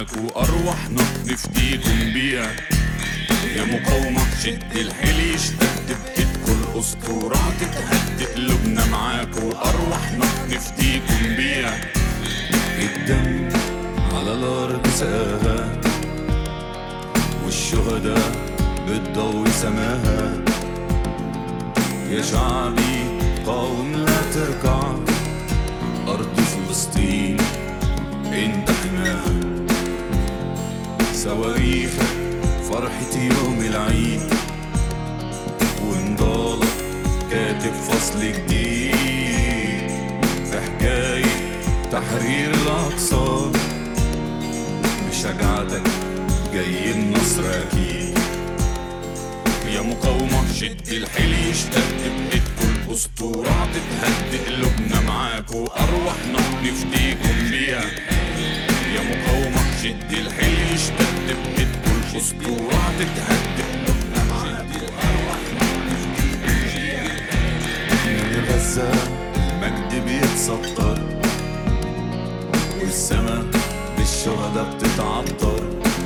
معاكوا أرواحنا نفديكم بيها يا مقاومة شد الحيل يشتد بإيدكوا الأسطورة تتهد قلوبنا معاكوا أرواحنا نفديكم بيها الدم على الأرض ساها والشهداء بتضوي سماها يا شعبي قاوم لا تركع أرض فلسطين انت حماها صواريخك فرحة يوم العيد ونضالك كاتب فصل جديد في حكاية تحرير الأقصى بشجاعتك جاي النصر أكيد يا مقاومة شد الحيل يشتد بإيدكوا الأسطورة تتهد قلوبنا معاكوا أرواحنا نفديكم بيها يا مقاومة شد الحيل يشتد بإيدكوا الأسطورة تتهد قلوبنا معاكوا أرواحنا نفديكم بيها من غزة المجد بيتسطر والسما بالشهداء بتتعطر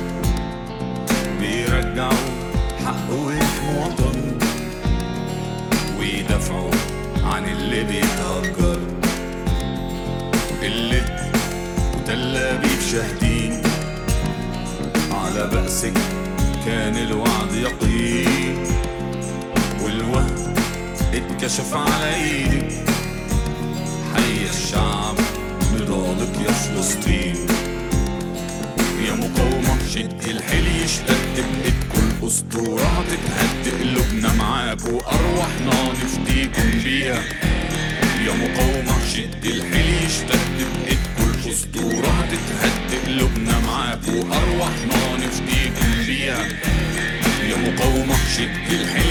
بيرجعوا حقه ويحموا وطن ويدافعوا عن اللي بيتهجر اللد وتل أبيب شاهدين على بأسك كان الوعد يقين والوهم اتكشف على ايدك حي الشعب نضالك يا فلسطين يا مقاومة شد الحيل يشتد بإيدكوا الأسطورة تتهد قلوبنا معاكوا أرواحنا نفديكم بيها يا مقاومة شد الحيل يشتد بإيدكوا الأسطورة تتهد قلوبنا معاكوا أرواحنا نفديكم بيها يا مقاومة شد الحيل